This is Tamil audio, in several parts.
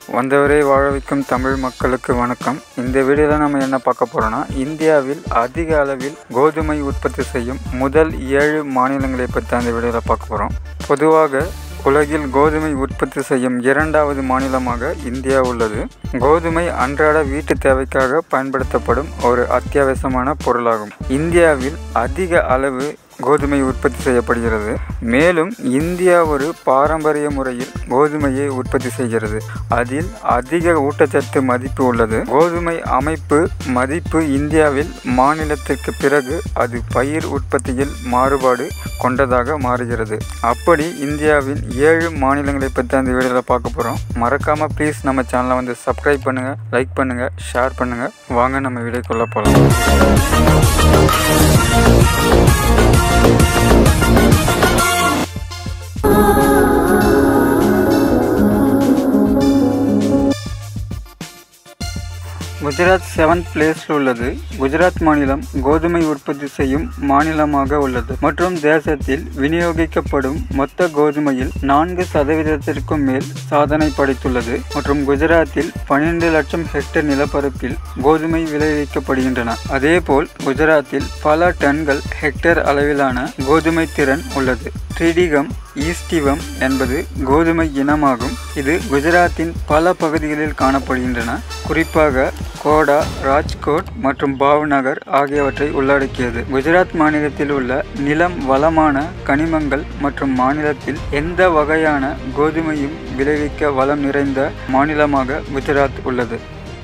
வந்தவரை வாழ வைக்கும் தமிழ் மக்களுக்கு வணக்கம் இந்த வீடியோவில் நம்ம என்ன பார்க்க போகிறோம்னா இந்தியாவில் அதிக அளவில் கோதுமை உற்பத்தி செய்யும் முதல் ஏழு மாநிலங்களை பற்றி தான் இந்த வீடியோவில் பார்க்க போகிறோம் பொதுவாக உலகில் கோதுமை உற்பத்தி செய்யும் இரண்டாவது மாநிலமாக இந்தியா உள்ளது கோதுமை அன்றாட வீட்டு தேவைக்காக பயன்படுத்தப்படும் ஒரு அத்தியாவசியமான பொருளாகும் இந்தியாவில் அதிக அளவு கோதுமை உற்பத்தி செய்யப்படுகிறது மேலும் இந்தியா ஒரு பாரம்பரிய முறையில் கோதுமையை உற்பத்தி செய்கிறது அதில் அதிக ஊட்டச்சத்து மதிப்பு உள்ளது கோதுமை அமைப்பு மதிப்பு இந்தியாவில் மாநிலத்திற்கு பிறகு அது பயிர் உற்பத்தியில் மாறுபாடு கொண்டதாக மாறுகிறது அப்படி இந்தியாவின் ஏழு மாநிலங்களை பற்றி அந்த வீடியோவில் பார்க்க போகிறோம் மறக்காமல் ப்ளீஸ் நம்ம சேனலை வந்து சப்ஸ்கிரைப் பண்ணுங்கள் லைக் பண்ணுங்கள் ஷேர் பண்ணுங்கள் வாங்க நம்ம வீடியோக்குள்ளே போகலாம் குஜராத் செவன்த் பிளேஸில் உள்ளது குஜராத் மாநிலம் கோதுமை உற்பத்தி செய்யும் மாநிலமாக உள்ளது மற்றும் தேசத்தில் விநியோகிக்கப்படும் மொத்த கோதுமையில் நான்கு சதவீதத்திற்கும் மேல் சாதனை படைத்துள்ளது மற்றும் குஜராத்தில் பன்னிரண்டு லட்சம் ஹெக்டேர் நிலப்பரப்பில் கோதுமை விளைவிக்கப்படுகின்றன அதேபோல் குஜராத்தில் பல டன்கள் ஹெக்டேர் அளவிலான கோதுமை திறன் உள்ளது ட்ரிடிகம் ஈஸ்டிவம் என்பது கோதுமை இனமாகும் இது குஜராத்தின் பல பகுதிகளில் காணப்படுகின்றன குறிப்பாக கோடா ராஜ்கோட் மற்றும் பாவ்நகர் ஆகியவற்றை உள்ளடக்கியது குஜராத் மாநிலத்தில் உள்ள நிலம் வளமான கனிமங்கள் மற்றும் மாநிலத்தில் எந்த வகையான கோதுமையும் விளைவிக்க வளம் நிறைந்த மாநிலமாக குஜராத் உள்ளது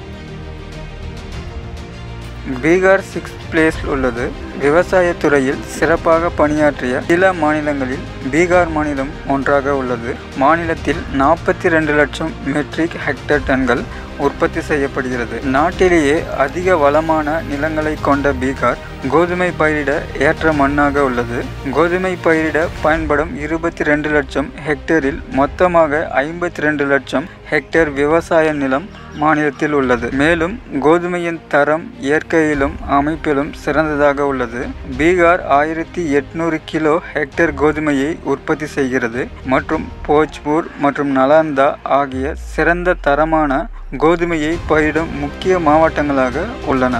பீகார் சிக்ஸ் பிளேஸ் உள்ளது விவசாயத் துறையில் சிறப்பாக பணியாற்றிய சில மாநிலங்களில் பீகார் மாநிலம் ஒன்றாக உள்ளது மாநிலத்தில் நாற்பத்தி ரெண்டு லட்சம் மெட்ரிக் ஹெக்டேர் டன்கள் உற்பத்தி செய்யப்படுகிறது நாட்டிலேயே அதிக வளமான நிலங்களை கொண்ட பீகார் கோதுமை பயிரிட ஏற்ற மண்ணாக உள்ளது கோதுமை பயிரிட பயன்படும் இருபத்தி ரெண்டு லட்சம் ஹெக்டேரில் மொத்தமாக ஐம்பத்தி ரெண்டு லட்சம் ஹெக்டேர் விவசாய நிலம் மாநிலத்தில் உள்ளது மேலும் கோதுமையின் தரம் இயற்கையிலும் அமைப்பிலும் சிறந்ததாக உள்ளது பீகார் ஆயிரத்தி எட்நூறு கிலோ ஹெக்டேர் கோதுமையை உற்பத்தி செய்கிறது மற்றும் போஜ்பூர் மற்றும் நலாந்தா ஆகிய சிறந்த தரமான கோதுமையை பயிரிடும் முக்கிய மாவட்டங்களாக உள்ளன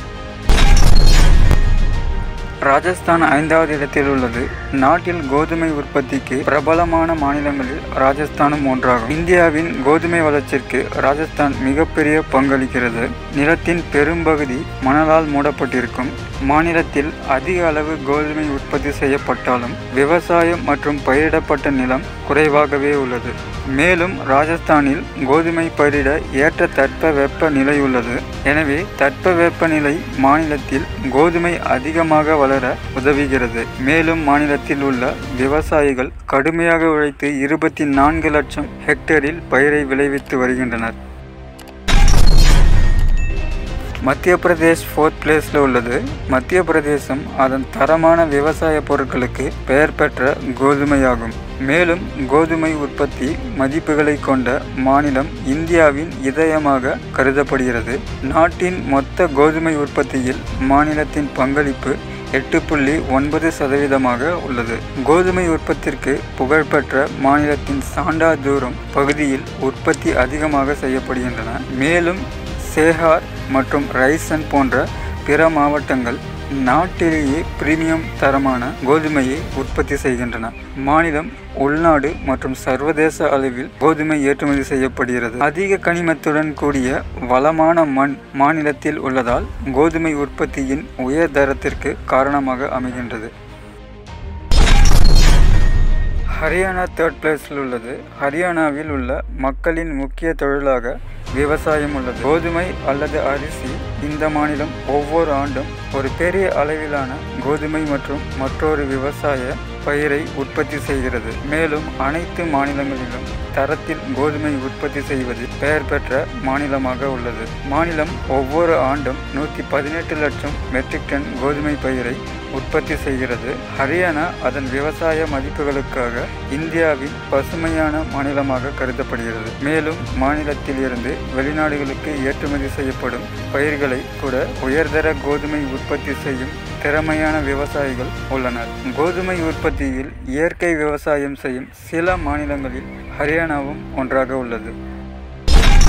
ராஜஸ்தான் ஐந்தாவது இடத்தில் உள்ளது நாட்டில் கோதுமை உற்பத்திக்கு பிரபலமான மாநிலங்களில் ராஜஸ்தானும் ஒன்றாகும் இந்தியாவின் கோதுமை வளர்ச்சிக்கு ராஜஸ்தான் மிகப்பெரிய பங்களிக்கிறது நிலத்தின் பெரும்பகுதி மணலால் மூடப்பட்டிருக்கும் மாநிலத்தில் அதிக அளவு கோதுமை உற்பத்தி செய்யப்பட்டாலும் விவசாயம் மற்றும் பயிரிடப்பட்ட நிலம் குறைவாகவே உள்ளது மேலும் ராஜஸ்தானில் கோதுமை பயிரிட ஏற்ற தட்ப வெப்ப நிலை உள்ளது எனவே தட்ப வெப்பநிலை மாநிலத்தில் கோதுமை அதிகமாக வளர உதவுகிறது மேலும் மாநிலத்தில் உள்ள விவசாயிகள் கடுமையாக உழைத்து இருபத்தி நான்கு லட்சம் ஹெக்டேரில் பயிரை விளைவித்து வருகின்றனர் மத்திய பிரதேஷ் ஃபோர்த் பிளேஸில் உள்ளது மத்திய பிரதேசம் அதன் தரமான விவசாய பொருட்களுக்கு பெயர் பெற்ற கோதுமையாகும் மேலும் கோதுமை உற்பத்தி மதிப்புகளை கொண்ட மாநிலம் இந்தியாவின் இதயமாக கருதப்படுகிறது நாட்டின் மொத்த கோதுமை உற்பத்தியில் மாநிலத்தின் பங்களிப்பு எட்டு புள்ளி ஒன்பது சதவீதமாக உள்ளது கோதுமை உற்பத்திற்கு புகழ்பெற்ற மாநிலத்தின் சாண்டா தூரம் பகுதியில் உற்பத்தி அதிகமாக செய்யப்படுகின்றன மேலும் சேகார் மற்றும் ரைசன் போன்ற பிற மாவட்டங்கள் நாட்டிலேயே பிரீமியம் தரமான கோதுமையை உற்பத்தி செய்கின்றன மாநிலம் உள்நாடு மற்றும் சர்வதேச அளவில் கோதுமை ஏற்றுமதி செய்யப்படுகிறது அதிக கனிமத்துடன் கூடிய வளமான மண் மாநிலத்தில் உள்ளதால் கோதுமை உற்பத்தியின் உயர் தரத்திற்கு காரணமாக அமைகின்றது ஹரியானா தேர்ட் பிளேஸில் உள்ளது ஹரியானாவில் உள்ள மக்களின் முக்கிய தொழிலாக விவசாயம் உள்ளது கோதுமை அல்லது அரிசி இந்த மாநிலம் ஒவ்வொரு ஆண்டும் ஒரு பெரிய அளவிலான கோதுமை மற்றும் மற்றொரு விவசாய பயிரை உற்பத்தி செய்கிறது மேலும் அனைத்து மாநிலங்களிலும் தரத்தில் கோதுமை உற்பத்தி செய்வது பெயர் பெற்ற மாநிலமாக உள்ளது மாநிலம் ஒவ்வொரு ஆண்டும் நூற்றி பதினெட்டு லட்சம் மெட்ரிக் டன் கோதுமை பயிரை உற்பத்தி செய்கிறது ஹரியானா அதன் விவசாய மதிப்புகளுக்காக இந்தியாவின் பசுமையான மாநிலமாக கருதப்படுகிறது மேலும் மாநிலத்தில் இருந்து வெளிநாடுகளுக்கு ஏற்றுமதி செய்யப்படும் பயிர்களை கூட உயர்தர கோதுமை உற்பத்தி செய்யும் திறமையான விவசாயிகள் உள்ளனர் கோதுமை உற்பத்தியில் இயற்கை விவசாயம் செய்யும் சில மாநிலங்களில் ஹரியானாவும் ஒன்றாக உள்ளது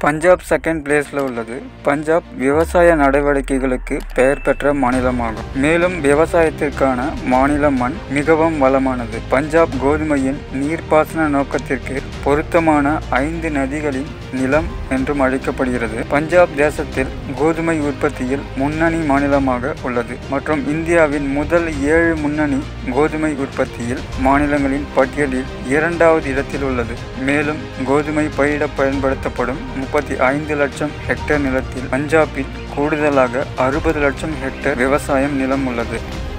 பஞ்சாப் செகண்ட் பிளேஸில் உள்ளது பஞ்சாப் விவசாய நடவடிக்கைகளுக்கு பெயர் பெற்ற மாநிலமாகும் மேலும் விவசாயத்திற்கான மாநில மண் மிகவும் வளமானது பஞ்சாப் கோதுமையின் நீர்ப்பாசன நோக்கத்திற்கு பொருத்தமான ஐந்து நதிகளின் நிலம் என்றும் அழைக்கப்படுகிறது பஞ்சாப் தேசத்தில் கோதுமை உற்பத்தியில் முன்னணி மாநிலமாக உள்ளது மற்றும் இந்தியாவின் முதல் ஏழு முன்னணி கோதுமை உற்பத்தியில் மாநிலங்களின் பட்டியலில் இரண்டாவது இடத்தில் உள்ளது மேலும் கோதுமை பயிரிட பயன்படுத்தப்படும் முப்பத்தி ஐந்து லட்சம் ஹெக்டேர் நிலத்தில் பஞ்சாபில் கூடுதலாக அறுபது லட்சம் ஹெக்டேர் விவசாயம் நிலம் உள்ளது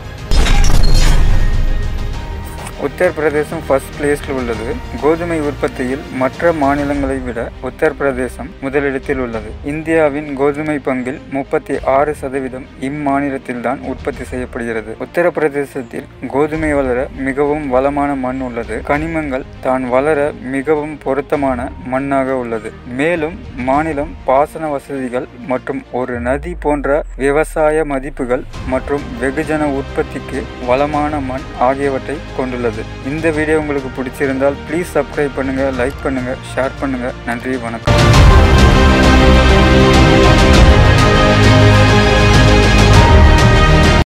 உத்தரப்பிரதேசம் ஃபர்ஸ்ட் பிளேஸில் உள்ளது கோதுமை உற்பத்தியில் மற்ற மாநிலங்களை விட உத்தரப்பிரதேசம் முதலிடத்தில் உள்ளது இந்தியாவின் கோதுமை பங்கில் முப்பத்தி ஆறு சதவீதம் இம்மாநிலத்தில்தான் உற்பத்தி செய்யப்படுகிறது உத்தரப்பிரதேசத்தில் கோதுமை வளர மிகவும் வளமான மண் உள்ளது கனிமங்கள் தான் வளர மிகவும் பொருத்தமான மண்ணாக உள்ளது மேலும் மாநிலம் பாசன வசதிகள் மற்றும் ஒரு நதி போன்ற விவசாய மதிப்புகள் மற்றும் வெகுஜன உற்பத்திக்கு வளமான மண் ஆகியவற்றை கொண்டுள்ளது இந்த வீடியோ உங்களுக்கு பிடிச்சிருந்தால் ப்ளீஸ் சப்ஸ்கிரைப் பண்ணுங்கள் லைக் பண்ணுங்கள் ஷேர் பண்ணுங்கள் நன்றி வணக்கம்